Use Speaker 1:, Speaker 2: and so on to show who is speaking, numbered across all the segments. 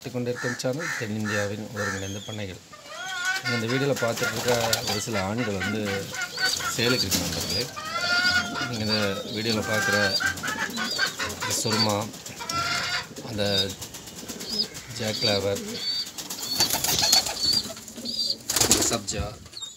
Speaker 1: பார்த்து கொண்டிருக்கும் சேனல் தென்னிந்தியாவின் ஒருங்கிணைந்த பண்ணைகள் நீங்க இந்த வீடியோவில் பார்த்துட்டு இருக்க ஒரு சில ஆண்கள் வந்து சேலுக்கு இருக்கு நண்பர்களே நீங்கள் இந்த வீடியோவில் பார்க்குற சுருமா அந்த ஜாக்லாவர் இந்த சப்ஜா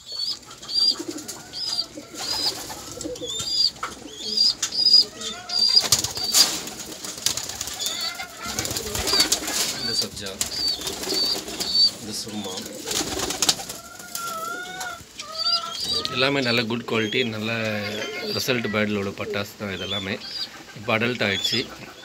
Speaker 1: இந்த சப்ஜா இந்த சுருமா எல்லாமே நல்ல குட் குவாலிட்டி நல்ல ரிசல்ட் பேடில் உள்ள பட்டாசு தான் இதெல்லாமே இப்போ அடல்ட் ஆயிடுச்சு